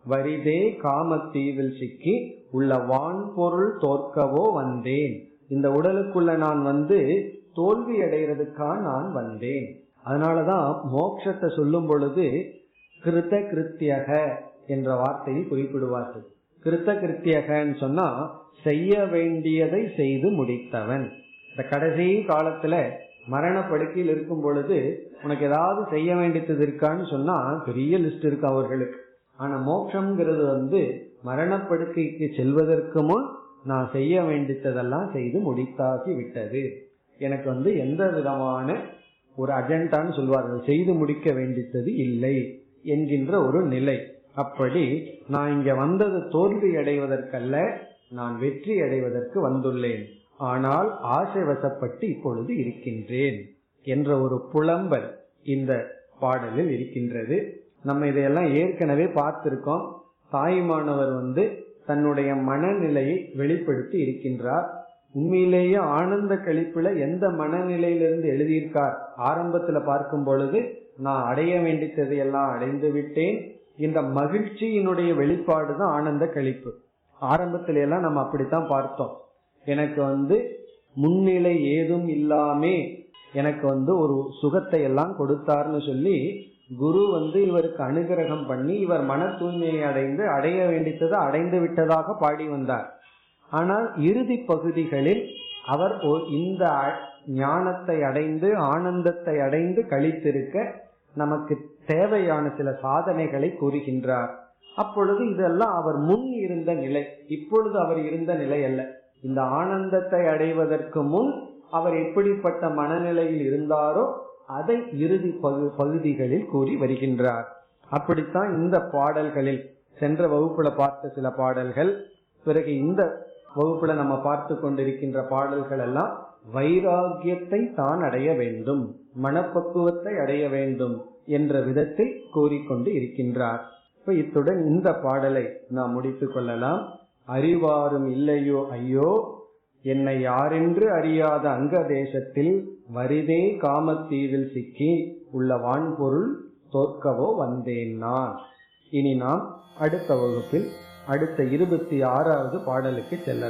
வரிதே காமத்தீவில் சிக்கி உள்ள வான்பொருள் தோற்கவோ வந்தேன் இந்த உடலுக்குள்ள நான் வந்து தோல்வி அடைகிறதுக்காக நான் வந்தேன் அதனாலதான் மோட்சத்தை சொல்லும் பொழுது கிருத்த கிருத்தியக என்ற வார்த்தையை குறிப்பிடுவார்கள் கிருத்த கிருத்தியகன்னு சொன்னா செய்ய வேண்டியதை செய்து முடித்தவன் இந்த கடைசி காலத்துல மரண படுக்கையில் இருக்கும் பொழுது உனக்கு ஏதாவது செய்ய வேண்டியது இருக்கான்னு சொன்னா பெரிய லிஸ்ட் இருக்கு அவர்களுக்கு ஆனா மோட்சம்ங்கிறது வந்து மரணப்படுக்கைக்கு செல்வதற்கு முன் நான் செய்ய வேண்டியதெல்லாம் செய்து முடித்தாகி விட்டது எனக்கு வந்து எந்த விதமான ஒரு அஜெண்டான்னு சொல்வார்கள் செய்து முடிக்க வேண்டியது இல்லை என்கின்ற ஒரு நிலை அப்படி நான் இங்க வந்தது தோல்வி அடைவதற்கல்ல நான் வெற்றி அடைவதற்கு வந்துள்ளேன் ஆனால் ஆசை வசப்பட்டு இப்பொழுது இருக்கின்றேன் என்ற ஒரு புலம்பல் இந்த பாடலில் இருக்கின்றது நம்ம இதையெல்லாம் ஏற்கனவே பார்த்திருக்கோம் தாய்மானவர் வந்து தன்னுடைய மனநிலையை வெளிப்படுத்தி இருக்கின்றார் உண்மையிலேயே ஆனந்த கழிப்புல எந்த மனநிலையிலிருந்து எழுதியிருக்கார் ஆரம்பத்துல பார்க்கும் பொழுது நான் அடைய வேண்டியதை எல்லாம் அடைந்து விட்டேன் இந்த மகிழ்ச்சியினுடைய வெளிப்பாடு தான் ஆனந்த கழிப்பு ஆரம்பத்தில எல்லாம் நம்ம அப்படித்தான் பார்த்தோம் எனக்கு வந்து முன்னிலை ஏதும் இல்லாமே எனக்கு வந்து ஒரு சுகத்தை எல்லாம் கொடுத்தார்னு சொல்லி குரு வந்து இவருக்கு அனுகிரகம் பண்ணி இவர் மன தூய்மையை அடைந்து அடைய வேண்டியதை அடைந்து விட்டதாக பாடி வந்தார் ஆனால் இறுதி பகுதிகளில் அவர் இந்த ஞானத்தை அடைந்து ஆனந்தத்தை அடைந்து கழித்திருக்க நமக்கு தேவையான சில சாதனைகளை கூறுகின்றார் அப்பொழுது இதெல்லாம் அவர் முன் இருந்த நிலை இப்பொழுது அவர் இருந்த நிலை அல்ல இந்த ஆனந்தத்தை அடைவதற்கு முன் அவர் எப்படிப்பட்ட மனநிலையில் இருந்தாரோ அதை இறுதி பகுதிகளில் கூறி வருகின்றார் அப்படித்தான் இந்த பாடல்களில் சென்ற வகுப்புல பார்த்த சில பாடல்கள் பிறகு இந்த வகுப்புல நம்ம பார்த்து கொண்டிருக்கின்ற பாடல்கள் எல்லாம் வைராகியத்தை தான் அடைய வேண்டும் மனப்பக்குவத்தை அடைய வேண்டும் என்ற விதத்தில் கூறிக்கொண்டு இருக்கின்றார் இப்ப இத்துடன் இந்த பாடலை நாம் முடித்துக் கொள்ளலாம் அறிவாரும் இல்லையோ ஐயோ என்னை யாரென்று அறியாத அங்க தேசத்தில் வரிதே காமத்தீவில் சிக்கி உள்ள வான்பொருள் தோற்கவோ வந்தேன் நான் இனி நாம் அடுத்த வகுப்பில் அடுத்த இருபத்தி ஆறாவது பாடலுக்கு செல்லலாம்